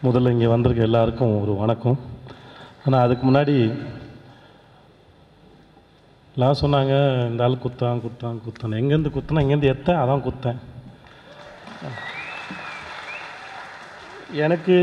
முதல்ல இங்கே வந்திருக்க எல்லாருக்கும் ஒரு வணக்கம் ஆனால் அதுக்கு முன்னாடி எல்லாம் சொன்னாங்க இந்த ஆள் குத்தான் குத்தான் குத்தான் எங்கேருந்து குத்தினா எங்கேருந்து எத்த அதான் குத்தேன் எனக்கு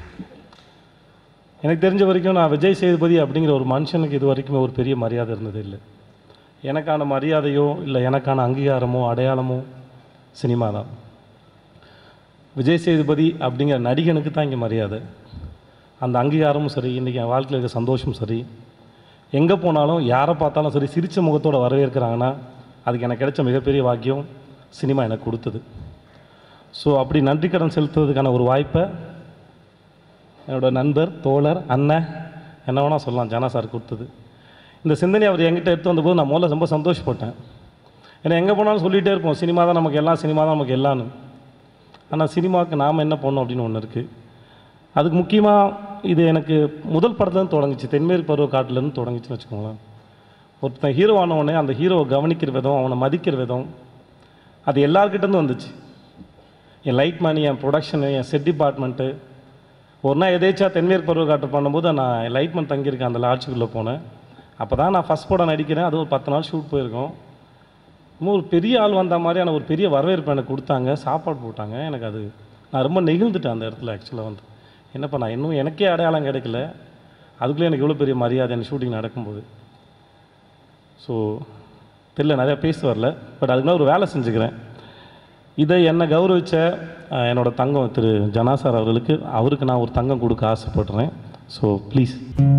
எனக்கு தெரிஞ்ச வரைக்கும் நான் விஜய் சேதுபதி அப்படிங்கிற ஒரு மனுஷனுக்கு இது வரைக்குமே ஒரு பெரிய மரியாதை இருந்தது இல்லை எனக்கான மரியாதையோ இல்லை எனக்கான அங்கீகாரமோ அடையாளமோ சினிமா தான் விஜய் சேதுபதி அப்படிங்கிற நடிகனுக்கு தான் இங்கே மரியாதை அந்த அங்கீகாரமும் சரி இன்றைக்கி என் வாழ்க்கையில் இருக்க சந்தோஷம் சரி எங்கே போனாலும் யாரை பார்த்தாலும் சரி சிரித்த முகத்தோட வரவேற்கிறாங்கன்னா அதுக்கு எனக்கு கிடைச்ச மிகப்பெரிய வாக்கியம் சினிமா எனக்கு கொடுத்தது ஸோ அப்படி நன்றி கடன் செலுத்துறதுக்கான ஒரு வாய்ப்பை என்னோட நண்பர் தோழர் அண்ணன் என்ன வேணால் சொல்லலாம் ஜனா சார் கொடுத்தது இந்த சிந்தனை அவர் என்கிட்ட எடுத்து வந்தபோது நான் முதல்ல ரொம்ப சந்தோஷப்பட்டேன் ஏன்னா எங்கே போனாலும் சொல்லிகிட்டே இருப்போம் சினிமா தான் நமக்கு எல்லாம் சினிமா தான் நமக்கு எல்லாம்னு ஆனால் சினிமாவுக்கு நாம் என்ன பண்ணோம் அப்படின்னு ஒன்று இருக்குது அதுக்கு முக்கியமாக இது எனக்கு முதல் படத்துலேருந்து தொடங்குச்சு தென்மேற்கு பருவ காட்டிலேருந்து தொடங்குச்சுன்னு வச்சுக்கோங்களேன் ஒருத்தன் ஹீரோ ஆன உடனே அந்த ஹீரோவை கவனிக்கிற விதம் அவனை மதிக்கிற விதம் அது எல்லார்கிட்டேருந்து வந்துச்சு என் லைட் மணி என் ப்ரொடக்ஷனு என் செட் டிபார்ட்மெண்ட்டு ஒரு நாள் எதேச்சா தென்மேற்கு பருவ காட்டு பண்ணும்போது நான் லைட்மன் தங்கியிருக்கேன் அந்த லாட்ஜுக்குள்ளே போனேன் அப்போ தான் நான் ஃபஸ்ட் படம் நடிக்கிறேன் அது ஒரு பத்து நாள் ஷூட் போயிருக்கோம் இன்னும் ஒரு பெரிய ஆள் வந்த மாதிரியான ஒரு பெரிய வரவேற்பு எனக்கு கொடுத்தாங்க சாப்பாடு போட்டாங்க எனக்கு அது நான் ரொம்ப நெகிழ்ந்துட்டேன் அந்த இடத்துல ஆக்சுவலாக வந்து என்னப்பா நான் இன்னும் எனக்கே அடையாளம் கிடைக்கல அதுக்குள்ளே எனக்கு எவ்வளோ பெரிய மரியாதை எனக்கு ஷூட்டிங் நடக்கும்போது ஸோ தெரியல நிறையா பேச வரல பட் அதுக்கு ஒரு வேலை செஞ்சுக்கிறேன் இதை என்னை கௌரவித்த அஹ், என்னோட தங்கம் திரு ஜனா சார் அவர்களுக்கு அவருக்கு நான் ஒரு தங்கம் கொடுக்க ஆசைப்படுறேன் ஸோ ப்ளீஸ்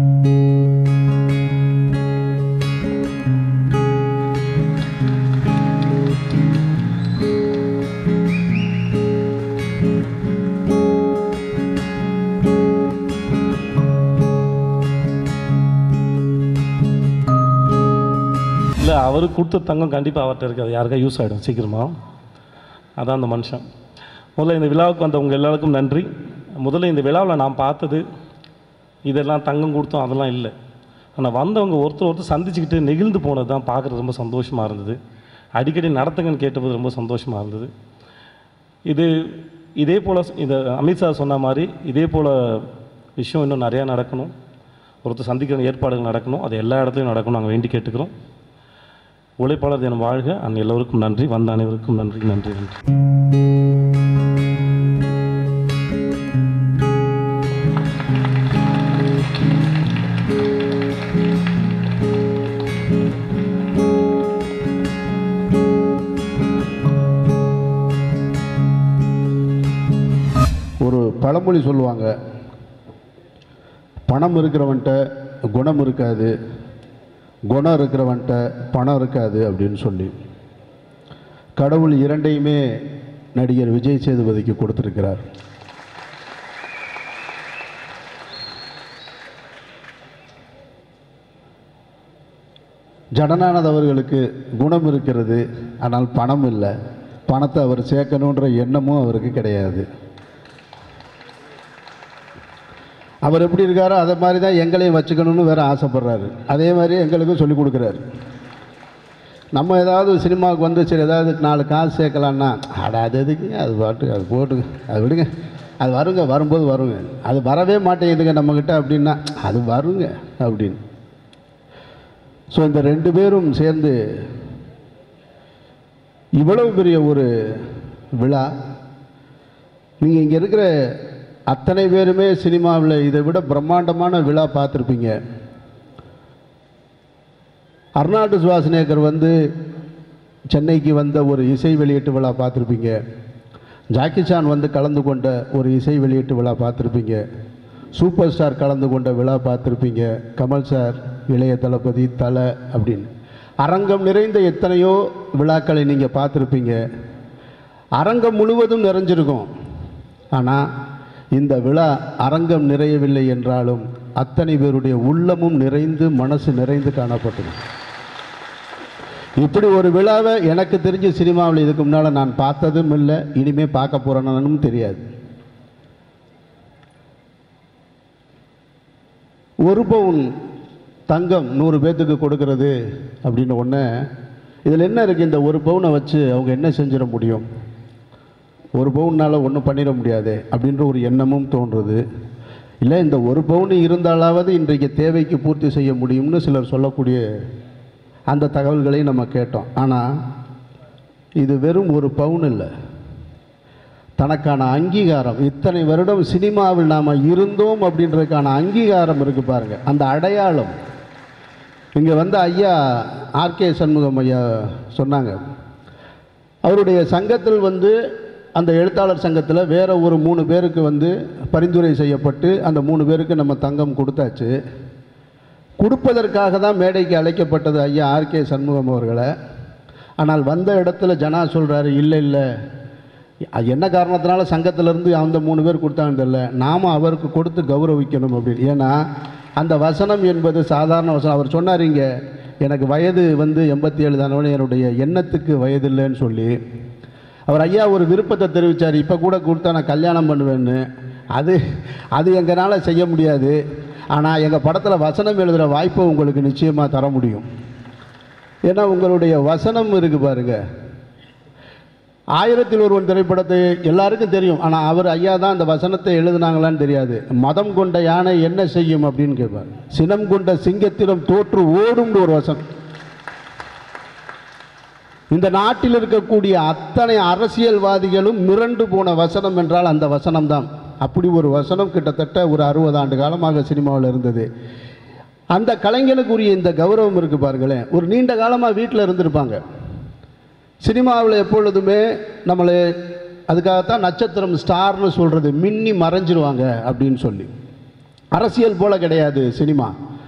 இல்லை அவருக்கு கொடுத்த தங்கம் கண்டிப்பாக அவர்கிட்ட இருக்காது யாருக்கா யூஸ் ஆகிடும் சீக்கிரமாக அதான் அந்த மனுஷன் முதல்ல இந்த விழாவுக்கு வந்தவங்க எல்லாருக்கும் நன்றி முதல்ல இந்த விழாவில் நான் பார்த்தது இதெல்லாம் தங்கம் கொடுத்தோம் அதெல்லாம் இல்லை ஆனால் வந்தவங்க ஒருத்தர் ஒருத்தர் சந்திச்சுக்கிட்டு நெகிழ்ந்து போனது தான் பார்க்குறது ரொம்ப சந்தோஷமாக இருந்தது அடிக்கடி நடத்துங்கன்னு கேட்டபோது ரொம்ப சந்தோஷமாக இருந்தது இது இதே போல் இந்த அமித்ஷா சொன்ன மாதிரி இதே போல் விஷயம் இன்னும் நிறையா நடக்கணும் ஒருத்தர் சந்திக்கிற ஏற்பாடுகள் நடக்கணும் அது எல்லா இடத்துலையும் நடக்கணும் நாங்கள் வேண்டி கேட்டுக்கிறோம் உழைப்பாளர் தினம் வாழ்க அண்ட் எல்லோருக்கும் நன்றி வந்த அனைவருக்கும் நன்றி நன்றி நன்றி ஒரு பழமொழி சொல்லுவாங்க பணம் இருக்கிறவன்ட்ட குணம் இருக்காது குணம் இருக்கிறவன்ட்ட பணம் இருக்காது அப்படின்னு சொல்லி கடவுள் இரண்டையுமே நடிகர் விஜய் சேதுபதிக்கு கொடுத்துருக்கிறார் ஜனநாதன் அவர்களுக்கு குணம் இருக்கிறது ஆனால் பணம் இல்லை பணத்தை அவர் சேர்க்கணுன்ற எண்ணமும் அவருக்கு கிடையாது அவர் எப்படி இருக்காரோ அதை மாதிரி தான் எங்களையும் வச்சுக்கணும்னு வேற ஆசைப்படுறாரு அதே மாதிரி எங்களுக்கும் சொல்லிக் கொடுக்குறாரு நம்ம ஏதாவது சினிமாவுக்கு வந்து சரி ஏதாவது நாலு காசு சேர்க்கலான்னா அட அது எதுக்கு அது பாட்டு அது போட்டுங்க அது விடுங்க அது வருங்க வரும்போது வருங்க அது வரவே மாட்டேங்குதுங்க நம்மக்கிட்ட அப்படின்னா அது வருங்க அப்படின்னு ஸோ இந்த ரெண்டு பேரும் சேர்ந்து இவ்வளவு பெரிய ஒரு விழா நீங்கள் இங்கே இருக்கிற அத்தனை பேருமே சினிமாவில் இதை விட பிரம்மாண்டமான விழா பார்த்துருப்பீங்க அர்னால்டு சுவாசனேகர் வந்து சென்னைக்கு வந்த ஒரு இசை வெளியீட்டு விழா பார்த்துருப்பீங்க ஜாக்கி சான் வந்து கலந்து கொண்ட ஒரு இசை வெளியீட்டு விழா பார்த்துருப்பீங்க சூப்பர் ஸ்டார் கலந்து கொண்ட விழா பார்த்துருப்பீங்க கமல் சார் இளைய தளபதி தலை அப்படின்னு அரங்கம் நிறைந்த எத்தனையோ விழாக்களை நீங்கள் பார்த்துருப்பீங்க அரங்கம் முழுவதும் நிறைஞ்சிருக்கும் ஆனால் இந்த விழா அரங்கம் நிறையவில்லை என்றாலும் அத்தனை பேருடைய உள்ளமும் நிறைந்து மனசு நிறைந்து காணப்பட்டது இப்படி ஒரு விழாவை எனக்கு தெரிஞ்ச சினிமாவில் இதுக்கு முன்னால் நான் பார்த்ததும் இல்லை இனிமே பார்க்க போகிறேன்னு தெரியாது ஒரு பவுன் தங்கம் நூறு பேர்த்துக்கு கொடுக்கறது அப்படின்னு ஒன்று இதில் என்ன இருக்குது இந்த ஒரு பவுனை வச்சு அவங்க என்ன செஞ்சிட முடியும் ஒரு பவுன்னால் ஒன்றும் பண்ணிட முடியாது அப்படின்ற ஒரு எண்ணமும் தோன்றுது இல்லை இந்த ஒரு பவுன் இருந்தாலாவது இன்றைக்கு தேவைக்கு பூர்த்தி செய்ய முடியும்னு சிலர் சொல்லக்கூடிய அந்த தகவல்களை நம்ம கேட்டோம் ஆனால் இது வெறும் ஒரு பவுன் இல்லை தனக்கான அங்கீகாரம் இத்தனை வருடம் சினிமாவில் நாம் இருந்தோம் அப்படின்றதுக்கான அங்கீகாரம் இருக்குது பாருங்க அந்த அடையாளம் இங்கே வந்து ஐயா ஆர்கே சண்முகம் ஐயா சொன்னாங்க அவருடைய சங்கத்தில் வந்து அந்த எழுத்தாளர் சங்கத்தில் வேற ஒரு மூணு பேருக்கு வந்து பரிந்துரை செய்யப்பட்டு அந்த மூணு பேருக்கு நம்ம தங்கம் கொடுத்தாச்சு கொடுப்பதற்காக தான் மேடைக்கு அழைக்கப்பட்டது ஐயா ஆர்கே சண்முகம் அவர்களை ஆனால் வந்த இடத்துல ஜனா சொல்கிறாரு இல்லை இல்லை அது என்ன காரணத்தினால சங்கத்திலேருந்து அந்த மூணு பேர் கொடுத்தாங்கன்னு தெரியல நாம் அவருக்கு கொடுத்து கௌரவிக்கணும் அப்படின்னு ஏன்னா அந்த வசனம் என்பது சாதாரண வசனம் அவர் சொன்னார் இங்கே எனக்கு வயது வந்து எண்பத்தி ஏழு தானவனே என்னுடைய எண்ணத்துக்கு வயது இல்லைன்னு சொல்லி அவர் ஐயா ஒரு விருப்பத்தை தெரிவித்தார் இப்போ கூட கொடுத்தா நான் கல்யாணம் பண்ணுவேன்னு அது அது எங்களால் செய்ய முடியாது ஆனால் எங்கள் படத்தில் வசனம் எழுதுகிற வாய்ப்பை உங்களுக்கு நிச்சயமாக தர முடியும் ஏன்னா உங்களுடைய வசனம் இருக்கு பாருங்க ஆயிரத்தில் ஒருவன் திரைப்படத்தை எல்லாருக்கும் தெரியும் ஆனால் அவர் ஐயா தான் அந்த வசனத்தை எழுதுனாங்களான்னு தெரியாது மதம் கொண்ட யானை என்ன செய்யும் அப்படின்னு கேட்பார் சினம் கொண்ட சிங்கத்திடம் தோற்று ஓடும்னு ஒரு வசனம் இந்த நாட்டில் இருக்கக்கூடிய அத்தனை அரசியல்வாதிகளும் மிரண்டு போன வசனம் என்றால் அந்த வசனம் தான் அப்படி ஒரு வசனம் கிட்டத்தட்ட ஒரு அறுபது ஆண்டு காலமாக சினிமாவில் இருந்தது அந்த கலைஞனுக்குரிய இந்த கௌரவம் இருக்கு பாருங்களேன் ஒரு நீண்ட காலமாக வீட்டில் இருந்திருப்பாங்க சினிமாவில் எப்பொழுதுமே நம்மளை அதுக்காகத்தான் நட்சத்திரம் ஸ்டார்னு சொல்கிறது மின்னி மறைஞ்சிருவாங்க அப்படின்னு சொல்லி அரசியல் போல கிடையாது சினிமா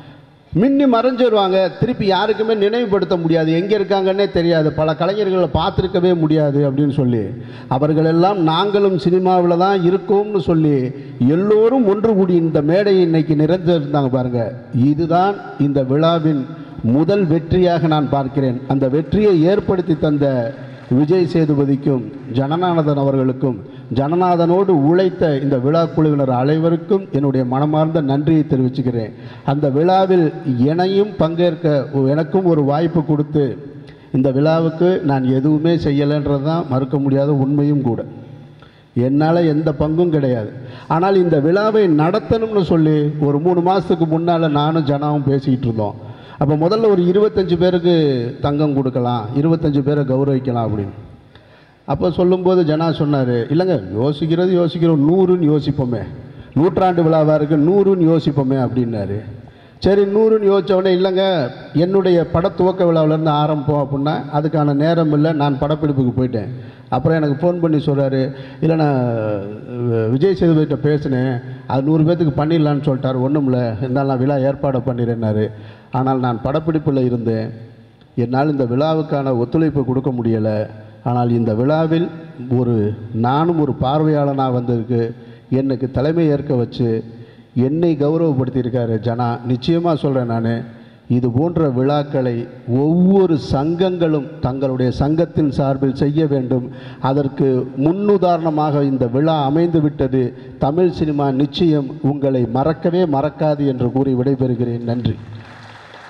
மின்னி மறைஞ்சிருவாங்க திருப்பி யாருக்குமே நினைவுபடுத்த முடியாது எங்கே இருக்காங்கன்னே தெரியாது பல கலைஞர்களை பார்த்துருக்கவே முடியாது அப்படின்னு சொல்லி அவர்களெல்லாம் நாங்களும் சினிமாவில் தான் இருக்கோம்னு சொல்லி எல்லோரும் ஒன்று கூடி இந்த மேடை இன்னைக்கு நிறைஞ்சிருந்தாங்க பாருங்க இதுதான் இந்த விழாவின் முதல் வெற்றியாக நான் பார்க்கிறேன் அந்த வெற்றியை ஏற்படுத்தி தந்த விஜய் சேதுபதிக்கும் ஜனநாதன் அவர்களுக்கும் ஜனநாதனோடு உழைத்த இந்த விழா குழுவினர் அனைவருக்கும் என்னுடைய மனமார்ந்த நன்றியை தெரிவிச்சுக்கிறேன் அந்த விழாவில் என்னையும் பங்கேற்க எனக்கும் ஒரு வாய்ப்பு கொடுத்து இந்த விழாவுக்கு நான் எதுவுமே செய்யலைன்றது தான் மறுக்க முடியாத உண்மையும் கூட என்னால் எந்த பங்கும் கிடையாது ஆனால் இந்த விழாவை நடத்தணும்னு சொல்லி ஒரு மூணு மாதத்துக்கு முன்னால் நானும் ஜனாவும் பேசிக்கிட்டு இருந்தோம் அப்போ முதல்ல ஒரு இருபத்தஞ்சு பேருக்கு தங்கம் கொடுக்கலாம் இருபத்தஞ்சு பேரை கௌரவிக்கலாம் அப்படின்னு அப்போ சொல்லும்போது ஜனா சொன்னார் இல்லைங்க யோசிக்கிறது யோசிக்கிறோம் நூறுன்னு யோசிப்போமே நூற்றாண்டு விழாவாக இருக்கு நூறுன்னு யோசிப்போமே அப்படின்னாரு சரி நூறுன்னு யோசிச்ச உடனே இல்லைங்க என்னுடைய பட துவக்க விழாவிலேருந்து ஆரம்பம் அப்படின்னா அதுக்கான நேரம் இல்லை நான் படப்பிடிப்புக்கு போயிட்டேன் அப்புறம் எனக்கு ஃபோன் பண்ணி சொல்கிறாரு இல்லை நான் அஹ், விஜய் சேதுபதிட்ட பேசினேன் அது நூறு பேர்த்துக்கு பண்ணிடலான்னு சொல்லிட்டாரு ஒன்றும் இல்லை இருந்தாலும் நான் விழா ஏற்பாடு பண்ணிடுறேன்னாரு ஆனால் நான் படப்பிடிப்பில் இருந்தேன் என்னால் இந்த விழாவுக்கான ஒத்துழைப்பு கொடுக்க முடியலை ஆனால் இந்த விழாவில் ஒரு நானும் ஒரு பார்வையாளனாக வந்திருக்கு எனக்கு தலைமை ஏற்க வச்சு என்னை கௌரவப்படுத்தியிருக்காரு ஜனா நிச்சயமாக சொல்கிறேன் நான் இது போன்ற விழாக்களை ஒவ்வொரு சங்கங்களும் தங்களுடைய சங்கத்தின் சார்பில் செய்ய வேண்டும் அதற்கு முன்னுதாரணமாக இந்த விழா அமைந்து விட்டது தமிழ் சினிமா நிச்சயம் உங்களை மறக்கவே மறக்காது என்று கூறி விடைபெறுகிறேன் நன்றி